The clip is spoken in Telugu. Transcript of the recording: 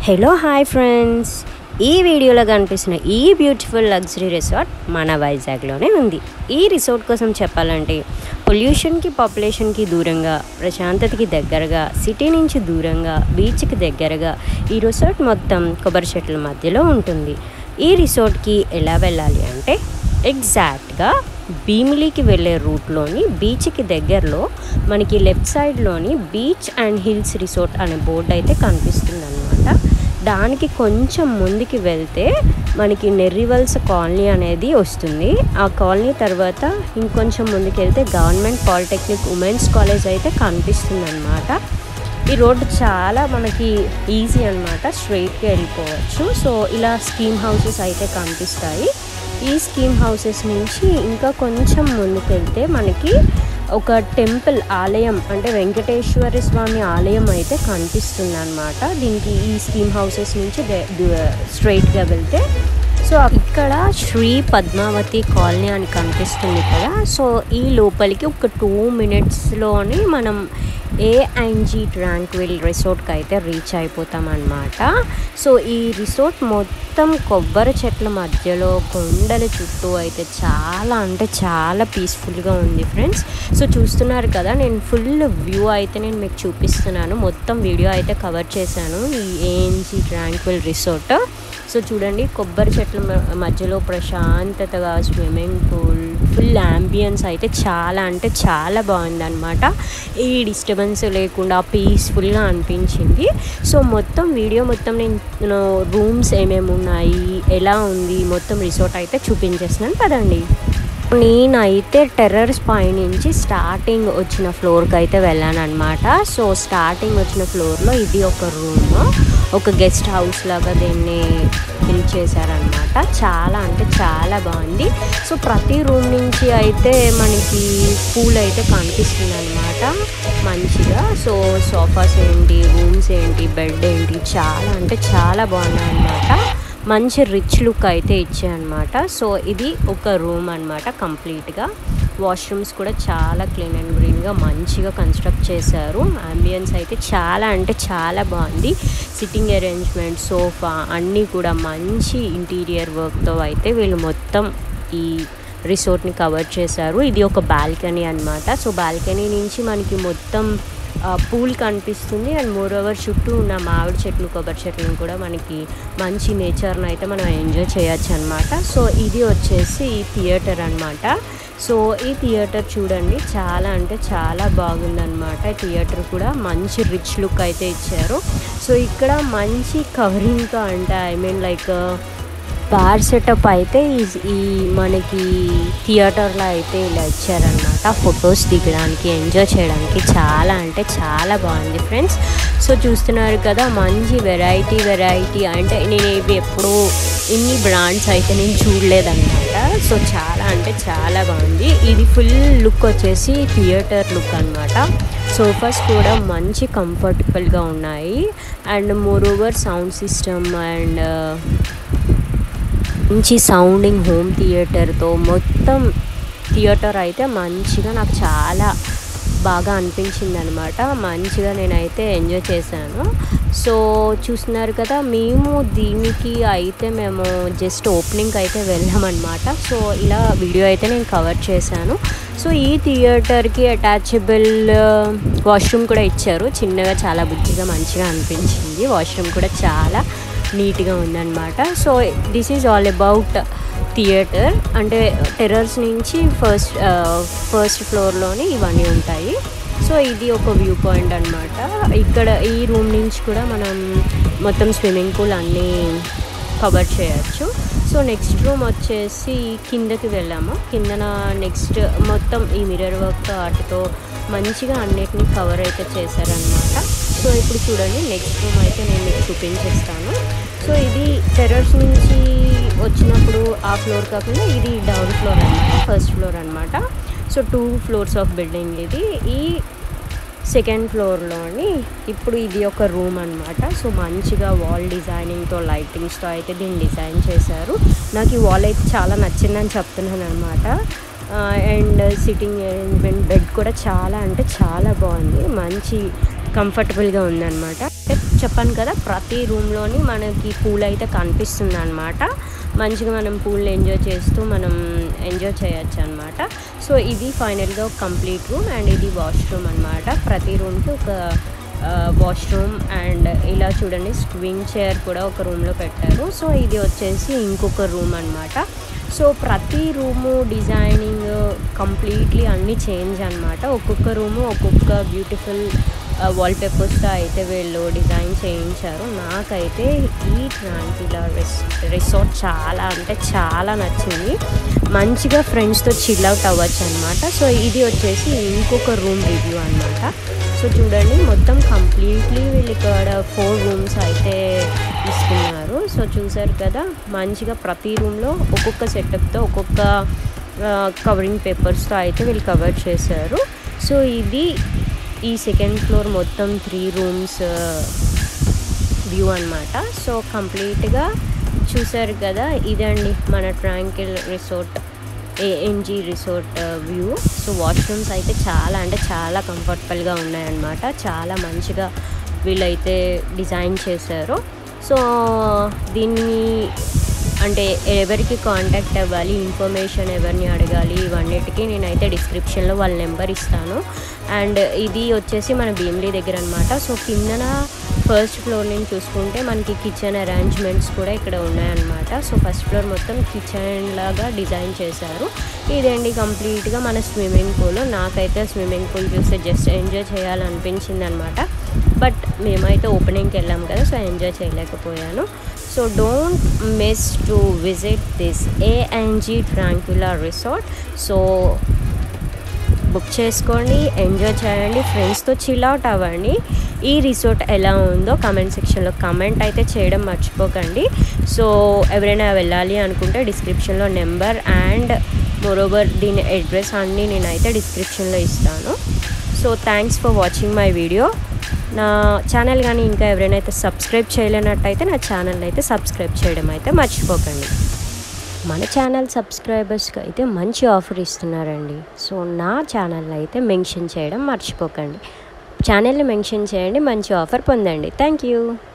హలో హాయ్ ఫ్రెండ్స్ ఈ వీడియోలో కనిపిస్తున్న ఈ బ్యూటిఫుల్ లగ్జరీ రిసార్ట్ మన వైజాగ్లోనే ఉంది ఈ రిసార్ట్ కోసం చెప్పాలంటే పొల్యూషన్కి పాపులేషన్కి దూరంగా ప్రశాంతతకి దగ్గరగా సిటీ నుంచి దూరంగా బీచ్కి దగ్గరగా ఈ రిసార్ట్ మొత్తం కొబ్బరి చెట్ల మధ్యలో ఉంటుంది ఈ రిసార్ట్కి ఎలా వెళ్ళాలి అంటే ఎగ్జాక్ట్గా భీమిలీకి వెళ్ళే రూట్లోని బీచ్కి దగ్గరలో మనకి లెఫ్ట్ సైడ్లోని బీచ్ అండ్ హిల్స్ రిసార్ట్ అనే బోర్డు అయితే కనిపిస్తుంది అనమాట దానికి కొంచెం ముందుకి వెళ్తే మనకి నెర్రివల్స్ కాలనీ అనేది వస్తుంది ఆ కాలనీ తర్వాత ఇంకొంచెం ముందుకు వెళ్తే గవర్నమెంట్ పాలిటెక్నిక్ ఉమెన్స్ కాలేజ్ అయితే కనిపిస్తుంది అనమాట ఈ రోడ్డు చాలా మనకి ఈజీ అనమాట స్ట్రైట్గా వెళ్ళిపోవచ్చు సో ఇలా స్కీమ్ హౌసెస్ అయితే కనిపిస్తాయి ఈ స్కీమ్ హౌసెస్ నుంచి ఇంకా కొంచెం ముందుకెళ్తే మనకి ఒక టెంపుల్ ఆలయం అంటే వెంకటేశ్వర స్వామి ఆలయం అయితే కనిపిస్తుంది అనమాట దీనికి ఈ స్కీమ్ హౌసెస్ నుంచి స్ట్రైట్గా వెళ్తే సో ఇక్కడ శ్రీ పద్మావతి కాలనీ అని కనిపిస్తుంది కదా సో ఈ లోపలికి ఒక టూ మినిట్స్లోనే మనం ఏ అండ్ జీ ట్రాంక్విల్ రిసార్ట్కి అయితే రీచ్ అయిపోతాం అనమాట సో ఈ రిసార్ట్ మొత్తం కొబ్బరి చెట్ల మధ్యలో కొండల చుట్టూ అయితే చాలా అంటే చాలా పీస్ఫుల్గా ఉంది ఫ్రెండ్స్ సో చూస్తున్నారు కదా నేను ఫుల్ వ్యూ అయితే నేను మీకు చూపిస్తున్నాను మొత్తం వీడియో అయితే కవర్ చేశాను ఈ ఏఎన్జీ ట్రాంక్విల్ రిసార్ట్ సో చూడండి కొబ్బరి చెట్ల మధ్యలో ప్రశాంతతగా స్విమ్మింగ్ పూల్ ఫుల్ అంబియన్స్ అయితే చాలా అంటే చాలా బాగుందన్నమాట ఈ డిస్టర్బెన్స్ లేకుండా పీస్ఫుల్గా అనిపించింది సో మొత్తం వీడియో మొత్తం నేను రూమ్స్ ఏమేమి ఉన్నాయి ఎలా ఉంది మొత్తం రిసార్ట్ అయితే చూపించేస్తున్నాను పదండి నేనైతే టెర్రర్స్ పై నుంచి స్టార్టింగ్ వచ్చిన ఫ్లోర్కి అయితే వెళ్ళాను అనమాట సో స్టార్టింగ్ వచ్చిన ఫ్లోర్లో ఇది ఒక రూమ్ ఒక గెస్ట్ హౌస్ లాగా దీన్ని బిల్డ్ చేశారనమాట చాలా అంటే చాలా బాగుంది సో ప్రతి రూమ్ నుంచి అయితే మనకి పూల్ అయితే కనిపిస్తుంది అనమాట మంచిగా సో సోఫాస్ ఏంటి రూమ్స్ ఏంటి బెడ్ ఏంటి చాలా అంటే చాలా బాగున్నాయి అనమాట మంచి రిచ్ లుక్ అయితే ఇచ్చాయన్నమాట సో ఇది ఒక రూమ్ అనమాట కంప్లీట్గా వాష్రూమ్స్ కూడా చాలా క్లీన్ అండ్ గ్రీన్గా మంచిగా కన్స్ట్రక్ట్ చేశారు అంబియన్స్ అయితే చాలా అంటే చాలా బాగుంది సిట్టింగ్ అరేంజ్మెంట్ సోఫా అన్నీ కూడా మంచి ఇంటీరియర్ వర్క్తో అయితే వీళ్ళు మొత్తం ఈ రిసార్ట్ని కవర్ చేశారు ఇది ఒక బాల్కనీ అనమాట సో బాల్కనీ నుంచి మనకి మొత్తం పూల్ కనిపిస్తుంది అండ్ మోర్ ఓవర్ చుట్టూ ఉన్న మామిడి చెట్లు కొబ్బరి చెట్లను కూడా మనకి మంచి నేచర్ని అయితే మనం ఎంజాయ్ చేయొచ్చు అనమాట సో ఇది వచ్చేసి థియేటర్ అనమాట సో ఈ థియేటర్ చూడండి చాలా అంటే చాలా బాగుందన్నమాట థియేటర్ కూడా మంచి రిచ్ లుక్ అయితే ఇచ్చారు సో ఇక్కడ మంచి కవరింగ్తో అంటే I mean like bar setup అయితే ఈ మనకి థియేటర్లో అయితే ఇలా ఇచ్చారనమాట ఫొటోస్ దిగడానికి ఎంజాయ్ చేయడానికి చాలా అంటే చాలా బాగుంది ఫ్రెండ్స్ సో చూస్తున్నారు కదా మంచి వెరైటీ వెరైటీ అంటే నేను ఇవి ఎప్పుడూ ఇన్ని బ్రాండ్స్ అయితే నేను చూడలేదన్నమాట సో చాలా అంటే చాలా బాగుంది ఇది ఫుల్ లుక్ వచ్చేసి థియేటర్ లుక్ అనమాట సోఫాస్ కూడా మంచి కంఫర్టబుల్గా ఉన్నాయి and moreover sound system and మంచి సౌండింగ్ హోమ్ థియేటర్తో మొత్తం థియేటర్ అయితే మంచిగా నాకు చాలా బాగా అనిపించింది అనమాట మంచిగా నేనైతే ఎంజాయ్ చేశాను సో చూస్తున్నారు కదా మేము దీనికి అయితే మేము జస్ట్ ఓపెనింగ్ అయితే వెళ్ళామన్నమాట సో ఇలా వీడియో అయితే నేను కవర్ చేశాను సో ఈ థియేటర్కి అటాచబుల్ వాష్రూమ్ కూడా ఇచ్చారు చిన్నగా చాలా బుద్ధిగా మంచిగా అనిపించింది వాష్రూమ్ కూడా చాలా నీట్గా ఉందన్నమాట so this is all about theatre అంటే టెర్రర్స్ నుంచి ఫస్ట్ ఫస్ట్ ఫ్లోర్లోని ఇవన్నీ ఉంటాయి సో ఇది ఒక వ్యూ పాయింట్ అనమాట ఇక్కడ ఈ రూమ్ నుంచి కూడా మనం మొత్తం స్విమ్మింగ్ పూల్ అన్నీ కవర్ చేయొచ్చు సో నెక్స్ట్ రూమ్ వచ్చేసి కిందకి వెళ్ళాము కిందన నెక్స్ట్ మొత్తం ఈ మిర్రర్ వర్క్ వాటితో మంచిగా అన్నిటిని కవర్ అయితే చేశారనమాట సో ఇప్పుడు చూడండి నెక్స్ట్ రూమ్ అయితే నేను మీకు చూపించేస్తాను సో ఇది టెర్రర్స్ నుంచి వచ్చినప్పుడు ఆ ఫ్లోర్ కాకుండా ఇది డౌన్ ఫ్లోర్ అనమాట ఫస్ట్ ఫ్లోర్ అనమాట so two floors of building ఇది ఈ సెకండ్ ఫ్లోర్లోని ఇప్పుడు ఇది ఒక రూమ్ అనమాట సో మంచిగా వాల్ డిజైనింగ్తో లైటింగ్స్తో అయితే దీన్ని డిజైన్ చేశారు నాకు ఈ వాల్ అయితే చాలా నచ్చిందని చెప్తున్నాను అనమాట అండ్ సిట్టింగ్ అరేంజ్మెంట్ బెడ్ కూడా చాలా అంటే చాలా బాగుంది మంచి కంఫర్టబుల్గా ఉందన్నమాట చెప్- చెప్పాను కదా ప్రతి రూమ్లోని మనకి పూల్ అయితే కనిపిస్తుంది అనమాట మంచిగా మనం పూల్ని ఎంజాయ్ చేస్తూ మనం ఎంజాయ్ చేయొచ్చు అనమాట సో ఇది ఫైనల్గా కంప్లీట్ రూమ్ అండ్ ఇది వాష్రూమ్ అనమాట ప్రతి రూమ్కి ఒక వాష్రూమ్ అండ్ ఇలా చూడండి స్వింగ్ చైర్ కూడా ఒక రూమ్లో పెట్టారు సో ఇది వచ్చేసి ఇంకొక రూమ్ అనమాట సో ప్రతి రూము డిజైనింగ్ కంప్లీట్లీ అన్నీ చేంజ్ అనమాట ఒక్కొక్క రూము ఒక్కొక్క బ్యూటిఫుల్ వాల్పేపర్స్తో అయితే వీళ్ళు డిజైన్ చేయించారు నాకైతే ఈ ట్రాంకిలా రెస్ రిసార్ట్ చాలా అంటే చాలా నచ్చింది మంచిగా ఫ్రెండ్స్తో చిల్ అవుట్ అవ్వచ్చు అనమాట సో ఇది వచ్చేసి ఇంకొక రూమ్ రివ్యూ అనమాట సో చూడండి మొత్తం కంప్లీట్లీ వీళ్ళు ఇక్కడ ఫోర్ రూమ్స్ అయితే ఇస్తున్నారు సో చూసారు కదా మంచిగా ప్రతి రూమ్లో ఒక్కొక్క సెటప్తో ఒక్కొక్క కవరింగ్ పేపర్స్తో అయితే వీళ్ళు కవర్ చేశారు సో ఇది ఈ సెకండ్ ఫ్లోర్ మొత్తం త్రీ రూమ్స్ వ్యూ అనమాట సో కంప్లీట్గా చూసారు కదా ఇదండి మన tranquil resort A N G resort view so washrooms అయితే చాలా అంటే చాలా కంఫర్టబుల్గా ఉన్నాయన్నమాట చాలా మంచిగా వీళ్ళైతే డిజైన్ చేశారు సో దీన్ని అంటే ఎవరికి కాంటాక్ట్ అవ్వాలి ఇన్ఫర్మేషన్ ఎవరిని అడగాలి ఇవన్నిటికీ నేనైతే డిస్క్రిప్షన్లో వాళ్ళ నెంబర్ ఇస్తాను అండ్ ఇది వచ్చేసి మన భీమిలీ దగ్గర అనమాట సో కిందన ఫస్ట్ ఫ్లోర్ నుంచి చూసుకుంటే మనకి కిచెన్ అరేంజ్మెంట్స్ కూడా ఇక్కడ ఉన్నాయన్నమాట సో ఫస్ట్ ఫ్లోర్ మొత్తం కిచెన్ లాగా డిజైన్ చేశారు ఇదండి కంప్లీట్గా మన స్విమ్మింగ్ పూల్ నాకైతే స్విమ్మింగ్ పూల్ చూస్తే జస్ట్ ఎంజాయ్ చేయాలనిపించింది అనమాట బట్ మేమైతే ఓపెనింగ్కి వెళ్ళాం కదా సో ఎంజాయ్ చేయలేకపోయాను so don't miss to visit this A N G tranquil resort so book చేసుకోండి ఎంజాయ్ చేయండి ఫ్రెండ్స్తో చిల్ అవుట్ అవ్వండి ఈ రిసార్ట్ ఎలా ఉందో కామెంట్ సెక్షన్లో కామెంట్ అయితే చేయడం మర్చిపోకండి సో ఎవరైనా వెళ్ళాలి అనుకుంటే డిస్క్రిప్షన్లో నెంబర్ అండ్ మోరోవర్ దీని అడ్రస్ అన్నీ నేనైతే డిస్క్రిప్షన్లో ఇస్తాను so thanks for watching my video నా ఛానల్ కానీ ఇంకా ఎవరైనా అయితే సబ్స్క్రైబ్ చేయలేనట్టయితే నా ఛానల్ అయితే సబ్స్క్రైబ్ చేయడం అయితే మర్చిపోకండి మన ఛానల్ సబ్స్క్రైబర్స్కి అయితే మంచి ఆఫర్ ఇస్తున్నారండి సో నా ఛానల్ అయితే మెన్షన్ చేయడం మర్చిపోకండి ఛానల్ని మెన్షన్ చేయండి మంచి ఆఫర్ పొందండి థ్యాంక్ యూ